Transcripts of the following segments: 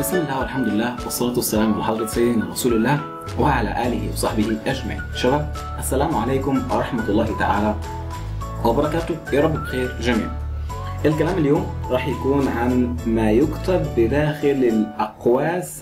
بسم الله والحمد لله والصلاة والسلام على حضرة سيدنا رسول الله وعلى آله وصحبه أجمعين شباب السلام عليكم ورحمة الله تعالى وبركاته يا رب بخير جميعا الكلام اليوم راح يكون عن ما يكتب بداخل الأقواس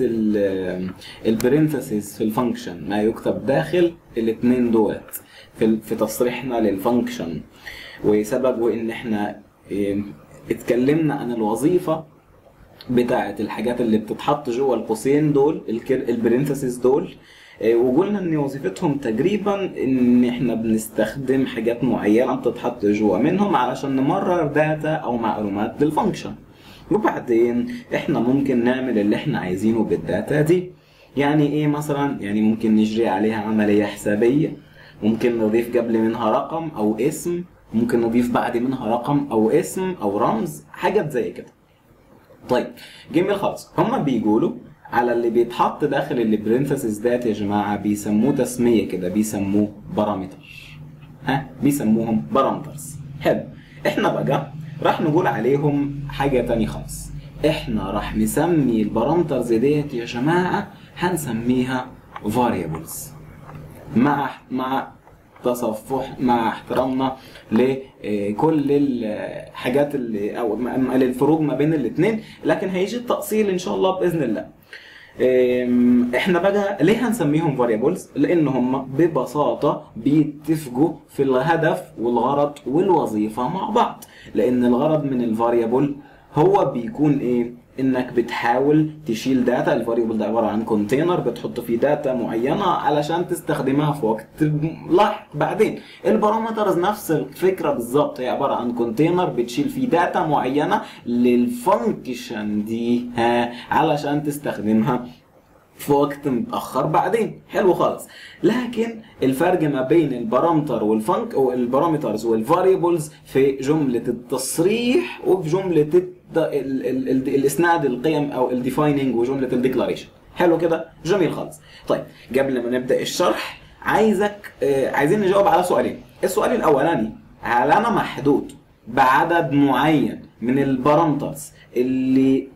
البرنتسز في الفانكشن ما يكتب داخل الاثنين دولت في في تصريحنا للفانكشن وسببه ان احنا إيه، اتكلمنا عن الوظيفه بتاعه الحاجات اللي بتتحط جوه القوسين دول البرنتسز دول إيه، وقلنا ان وظيفتهم تقريبا ان احنا بنستخدم حاجات معينه بتتحط جوه منهم علشان نمرر داتا او معلومات للفانكشن وبعدين احنا ممكن نعمل اللي احنا عايزينه بالداتا دي يعني ايه مثلا يعني ممكن نجري عليها عمليه حسابيه ممكن نضيف قبل منها رقم او اسم ممكن نضيف بعد منها رقم او اسم او رمز حاجات زي كده طيب جميل خالص هما بيقولوا على اللي بيتحط داخل البرنتسز دات يا جماعه بيسموه تسميه كده بيسموه بارامتر ها بيسموهم بارامترز حلو احنا بقى راح نقول عليهم حاجه تانية خالص احنا راح نسمي البارامترز ديت يا جماعه هنسميها variables مع مع تصفح مع احترامنا لكل الحاجات اللي او الفروق ما بين الاثنين لكن هيجي التأصيل ان شاء الله باذن الله ام، احنا بقى ليه هنسميهم variables لان هم ببساطه بيتفقوا في الهدف والغرض والوظيفه مع بعض لان الغرض من الفاريبل هو بيكون ايه انك بتحاول تشيل داتا الفاريبل ده عباره عن كونتينر بتحط فيه داتا معينه علشان تستخدمها في وقت لاحق بعدين البارامترز نفس الفكره بالظبط هي عباره عن كونتينر بتشيل فيه داتا معينه للفانكشن دي ها علشان تستخدمها في وقت متاخر بعدين حلو خالص لكن الفرق ما بين البارامتر والفانك او البارامترز والفاريبلز في جمله التصريح وفي جمله الت- ال- ال- ال- الاسناد القيم او الديفايننج وجمله الديكلاريشن حلو كده جميل خالص طيب قبل ما نبدا الشرح عايزك آه، عايزين نجاوب على سؤالين السؤال الاولاني هل انا محدود بعدد معين من البارامترز اللي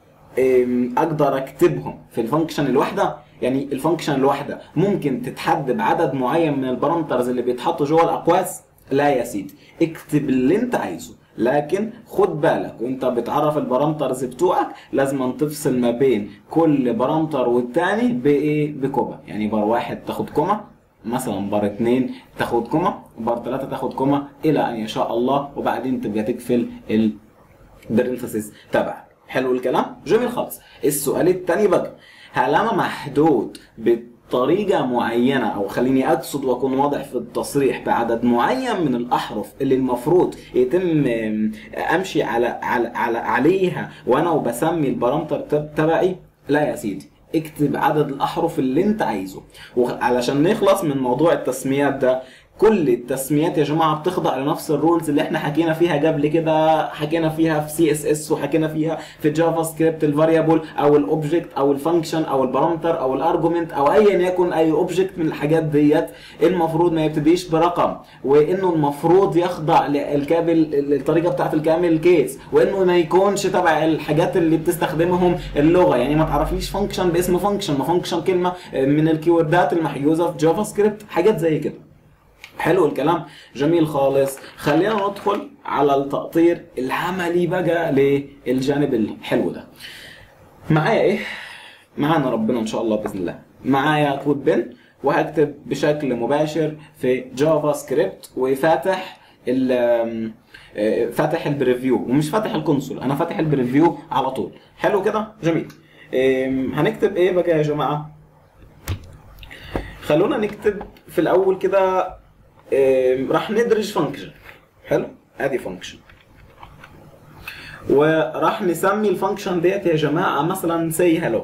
أم، اقدر اكتبهم في الفانكشن الواحده يعني الفانكشن الواحده ممكن تتحدد بعدد معين من البارامترز اللي بيتحطوا جوه الاقواس لا يا سيدي اكتب اللي انت عايزه لكن خد بالك وانت بتعرف البارامترز بتوعك لازم تفصل ما بين كل بارامتر والتاني بايه بكوما يعني بار واحد تاخد كوما مثلا بار اتنين تاخد كوما بار تلاتة تاخد كوما الى ان يشاء الله وبعدين تبقى تقفل ال برنتسز تبعك حلو الكلام جميل خالص السؤال الثاني بقى هل انا محدود بطريقه معينه او خليني اقصد واكون واضح في التصريح بعدد معين من الاحرف اللي المفروض يتم آم، امشي على على, على عليها وانا وبسمي البارامتر تب- تبعي لا يا سيدي اكتب عدد الاحرف اللي انت عايزه وعلشان نخلص من موضوع التسميات ده كل التسميات يا جماعه بتخضع لنفس الرولز اللي احنا حكينا فيها قبل كده حكينا فيها في سي اس اس وحكينا فيها في جافا سكريبت الفاريبل او الاوبجكت او الفانكشن او البارامتر او الارجومنت او ايا يكن اي اوبجكت من الحاجات ديت المفروض ما يبتديش برقم وانه المفروض يخضع للكامل الطريقه بتاعت الكامل كيس وانه ما يكونش تبع الحاجات اللي بتستخدمهم اللغه يعني ما تعرفليش فانكشن باسم فانكشن ما فانكشن كلمه من الكيوردات المحجوزه في جافا سكريبت حاجات زي كده حلو الكلام جميل خالص خلينا ندخل على التقطير العملي بقى للجانب الحلو ده معايا ايه معانا ربنا ان شاء الله باذن الله معايا كود بن وهكتب بشكل مباشر في جافا سكريبت وفاتح ال آه، فاتح البريفيو ومش فاتح الكونسول انا فاتح البريفيو على طول حلو كده جميل آم، هنكتب ايه بقى يا جماعه خلونا نكتب في الاول كده آم، راح ندرج فانكشن حلو ادي فانكشن وراح نسمي الفانكشن ديت يا جماعه مثلا سي هلو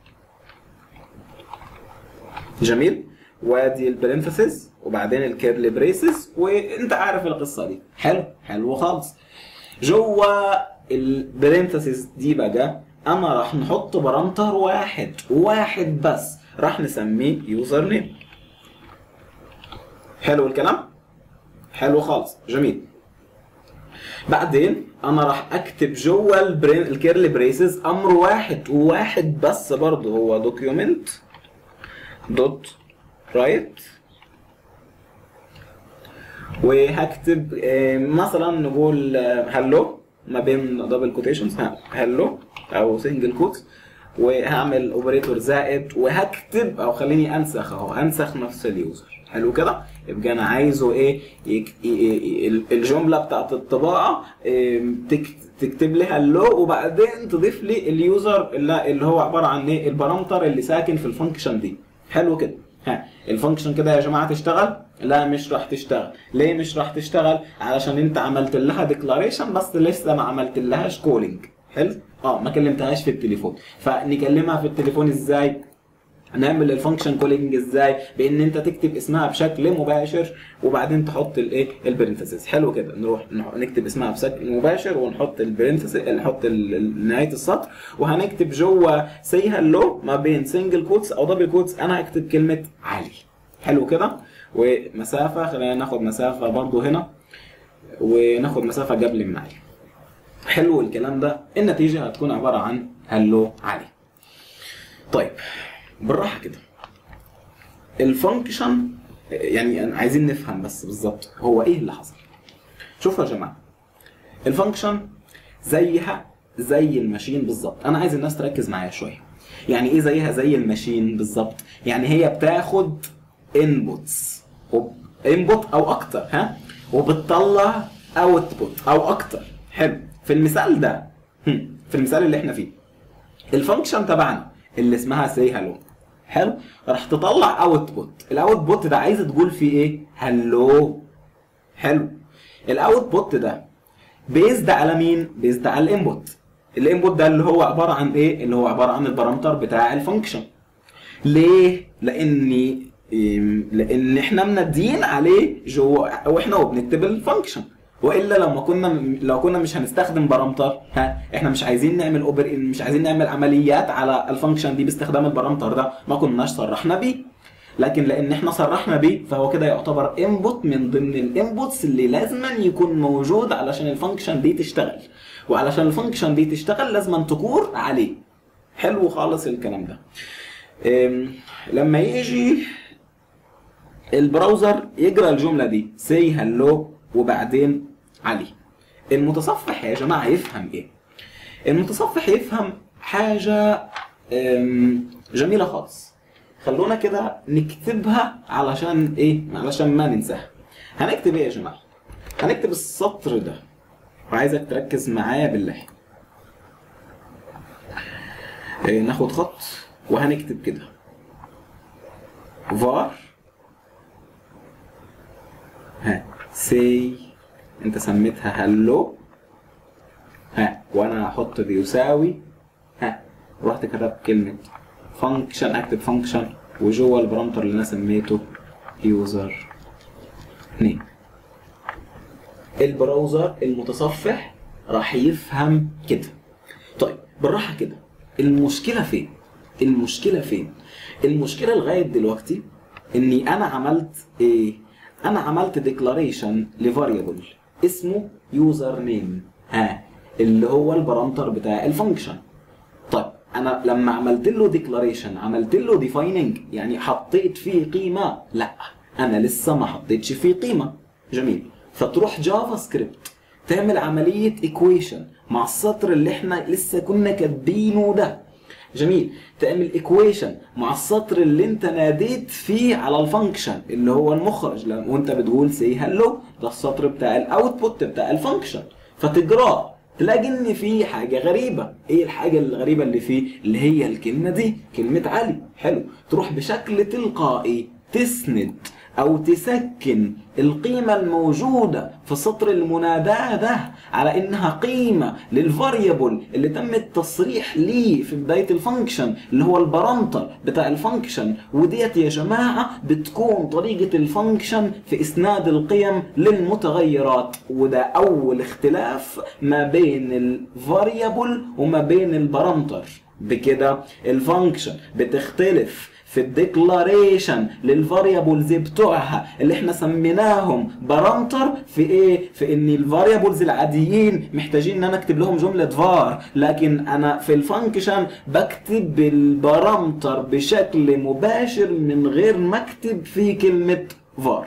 جميل وادي البرنتسز وبعدين الكيرلي بريسز وانت عارف القصه دي حلو حلو خالص جوه البرنتسز دي بقى انا راح نحط بارامتر واحد واحد بس راح نسميه يوزر نيم حلو الكلام حلو خالص جميل بعدين انا راح اكتب جوه البرين الكيرلي بريسز امر واحد وواحد بس برضه هو دوكيومنت دوت رايت وهكتب آه، مثلا نقول هلو ما بين دبل كوتيشنز هلو او سنجل كوتس وهعمل اوبريتور زائد وهكتب او خليني انسخ اهو هنسخ نفس اليوزر حلو كده يبقى انا عايزه ايه يك... ي- ي- ي- الجمله بتاعت الطباعه إيه، تك- تكتب لي هلو وبعدين تضيف لي اليوزر اللي, اللي هو عباره عن ايه البارامتر اللي ساكن في الفانكشن دي حلو كده ها الفانكشن كده يا جماعه تشتغل لا مش راح تشتغل ليه مش راح تشتغل علشان انت عملت لها ديكلاريشن بس لسه ما عملت لهاش كولينج حلو اه ما كلمتهاش في التليفون فنكلمها في التليفون ازاي نعمل الفانكشن كولينج ازاي بان انت تكتب اسمها بشكل مباشر وبعدين تحط الايه البرنتسز حلو كده نروح نح- نكتب اسمها بشكل مباشر ونحط البرنتسز نحط ال- ال- نهايه السطر وهنكتب جوه سي هلو ما بين سنجل كوتس او دبل كوتس انا هكتب كلمه علي حلو كده ومسافه خلينا ناخد مسافه برضو هنا وناخد مسافه قبل من علي حلو الكلام ده النتيجه هتكون عباره عن هلو علي طيب بالراحه كده الفانكشن يعني أنا عايزين نفهم بس بالظبط هو ايه اللي حصل شوفوا يا جماعه الفانكشن زيها زي الماشين بالظبط انا عايز الناس تركز معايا شويه يعني ايه زيها زي الماشين بالظبط يعني هي بتاخد انبوتس انبوت او اكتر ها وبتطلع اوتبوت او اكتر حلو في المثال ده هم، في المثال اللي احنا فيه الفانكشن تبعنا اللي اسمها سي هالو حلو راح تطلع اوتبوت الاوتبوت ده عايز تقول فيه ايه هلو حلو الاوتبوت ده بيزد على مين بيزد على الانبوت الانبوت ده اللي هو عباره عن ايه اللي هو عباره عن البارامتر بتاع الفانكشن ليه لاني إم، لان احنا منادين عليه جوه واحنا وبنكتب الفانكشن والا لما كنا لو كنا مش هنستخدم بارامتر ها احنا مش عايزين نعمل اوبر مش عايزين نعمل عمليات على الفانكشن دي باستخدام البارامتر ده ما كناش صرحنا بيه لكن لان احنا صرحنا بيه فهو كده يعتبر انبوت من ضمن الانبوتس اللي لازما يكون موجود علشان الفانكشن دي تشتغل وعلشان الفانكشن دي تشتغل لازما تكور عليه حلو خالص الكلام ده أم، لما يجي البراوزر يقرا الجمله دي سي هلو وبعدين علي المتصفح يا جماعه يفهم ايه المتصفح يفهم حاجه أم، جميله خالص خلونا كده نكتبها علشان ايه علشان ما ننساها هنكتب ايه يا جماعه هنكتب السطر ده وعايزك تركز معايا بالله إيه، ناخد خط وهنكتب كده var ها سي انت سميتها هلو ها وانا هحط بيساوي ها رحت كتبت كلمة فانكشن اكتب فانكشن وجوه البرامتر اللي انا سميته يوزر نيم البراوزر المتصفح راح يفهم كده طيب بالراحه كده المشكله فين المشكله فين المشكله لغايه دلوقتي اني انا عملت ايه انا عملت ديكلاريشن لفاريبل اسمه يوزر نيم ها اللي هو البارامتر بتاع الفانكشن طيب انا لما عملت له ديكلاريشن عملت له ديفايننج يعني حطيت فيه قيمه لا انا لسه ما حطيتش فيه قيمه جميل فتروح جافا سكريبت تعمل عمليه ايكويشن مع السطر اللي احنا لسه كنا كاتبينه ده جميل تعمل ايكويشن مع السطر اللي انت ناديت فيه على الفانكشن اللي هو المخرج لما وانت بتقول سي هلو ده السطر بتاع الاوتبوت بتاع الفانكشن فتقراه تلاقي ان في حاجه غريبه ايه الحاجه الغريبه اللي فيه اللي هي الكلمه دي كلمه علي حلو تروح بشكل تلقائي تسند او تسكن القيمة الموجودة في سطر المناداة ده على انها قيمة للفاريبل اللي تم التصريح ليه في بداية الفانكشن اللي هو البارامتر بتاع الفانكشن وديت يا جماعة بتكون طريقة الفانكشن في اسناد القيم للمتغيرات وده اول اختلاف ما بين الفاريبل وما بين البارامتر بكده الفانكشن بتختلف في الديكلاريشن للفاريبلز بتوعها اللي احنا سميناهم بارامتر في ايه في ان الفاريبلز العاديين محتاجين ان انا اكتب لهم جمله فار لكن انا في الفانكشن بكتب البارامتر بشكل مباشر من غير ما اكتب فيه كلمه فار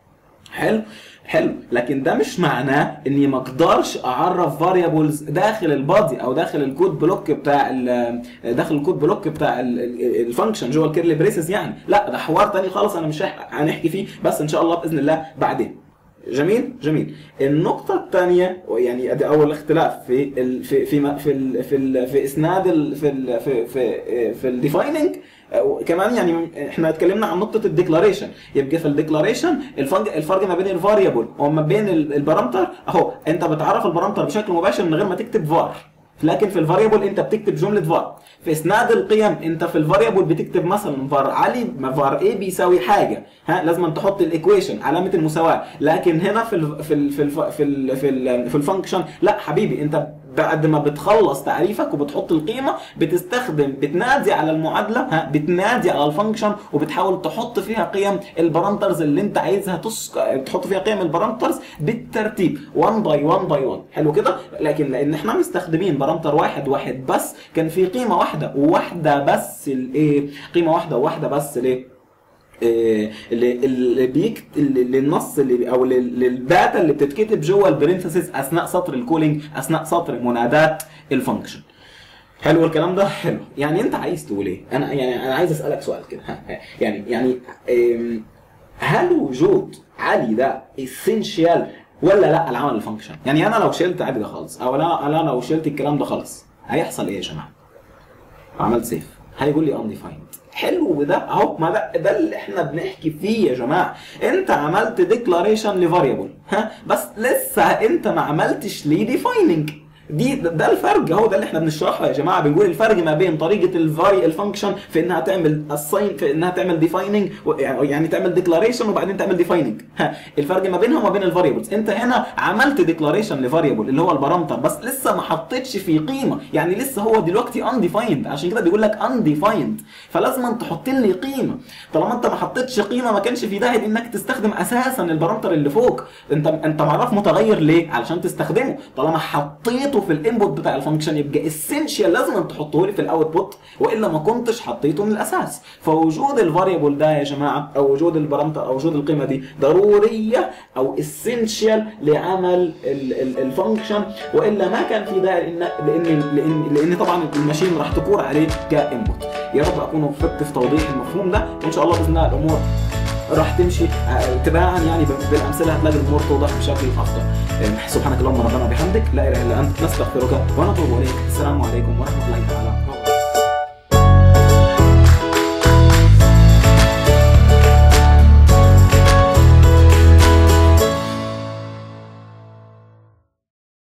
حلو حلو لكن ده مش معناه اني ما اقدرش اعرف فاريبلز داخل البادي او داخل الكود بلوك بتاع ال داخل الكود بلوك بتاع الفانكشن جوه الكيرلي بريسز يعني لا ده حوار تاني خالص انا مش هح- هنحكي فيه بس ان شاء الله باذن الله بعدين جميل جميل النقطة الثانية يعني ادي أول اختلاف في ال في في ما- في ال في, ال في إسناد ال في ال في في في الديفايننج كمان يعني احنا اتكلمنا عن نقطة الديكلاريشن يبقى في الديكلاريشن الفرق الفرق ما بين الفاريبل وما بين ال- البارامتر اهو انت بتعرف البارامتر بشكل مباشر من غير ما تكتب فار لكن في الفاريبل انت بتكتب جمله فار في اسناد القيم انت في الفاريبل بتكتب مثلا فار علي ما فار ايه بيساوي حاجه ها لازم أن تحط الايكويشن علامه المساواه لكن هنا في ال في ال في ال في ال في, ال في الفانكشن لا حبيبي انت بعد ما بتخلص تعريفك وبتحط القيمه بتستخدم بتنادي على المعادله ها بتنادي على الفانكشن وبتحاول تحط فيها قيم البارامترز اللي انت عايزها تسك... تحط فيها قيم البارامترز بالترتيب 1 باي 1 باي 1 حلو كده لكن لان احنا مستخدمين بارامتر واحد واحد بس كان في قيمه واحده وواحده بس الايه قيمه واحده وواحده بس ليه إيه، اللي اللي بيكت اللي للنص اللي او لل- للداتا اللي بتتكتب جوه البرنتسز اثناء سطر الكولينج اثناء سطر منادات الفانكشن حلو الكلام ده حلو يعني انت عايز تقول ايه انا يعني انا عايز اسالك سؤال كده ها، يعني يعني إم، هل وجود علي ده اسينشال ولا لا العمل الفانكشن يعني انا لو شلت عادي ده خالص او لا انا لو شلت الكلام ده خالص هيحصل ايه يا جماعه عملت سيف هيقول لي undefined حلو ده اهو ما ده ده اللي احنا بنحكي فيه يا جماعه انت عملت ديكلاريشن لفاريبل ها بس لسه انت ما عملتش ليه ديفايننج دي ده ده الفرق اهو ده اللي احنا بنشرحه يا جماعه بنقول الفرق ما بين طريقه الفاري الفانكشن في انها تعمل assign في انها تعمل ديفايننج يعني تعمل ديكلاريشن وبعدين تعمل ديفايننج ها الفرق ما بينها وما بين الفاريبلز انت هنا عملت ديكلاريشن لفاريبل اللي هو البارامتر بس لسه ما حطيتش فيه قيمه يعني لسه هو دلوقتي undefined عشان كده بيقول لك undefined فلازم أن تحط لي قيمه طالما انت ما حطيتش قيمه ما كانش في داعي انك تستخدم اساسا البارامتر اللي فوق انت انت معرف متغير ليه علشان تستخدمه طالما حطيته في الانبوت بتاع الفانكشن يبقى اسينشال لازم أن تحطه لي في الاوتبوت والا ما كنتش حطيته من الاساس فوجود الفاريبل ده يا جماعه او وجود البارامتر او وجود القيمه دي ضروريه او اسينشال لعمل الفانكشن والا ما كان في داعي لان لان لان, لأن طبعا الماشين راح تكور عليه كانبوت يا رب اكون وفقت في توضيح المفهوم ده وان شاء الله باذن الله الامور راح تمشي آه، تباعا يعني بالامثله هتلاقي الامور توضح بشكل افضل آه، سبحانك اللهم ربنا وبحمدك لا اله الا انت نستغفرك ونتوب اليك السلام عليكم ورحمه الله تعالى وبركاته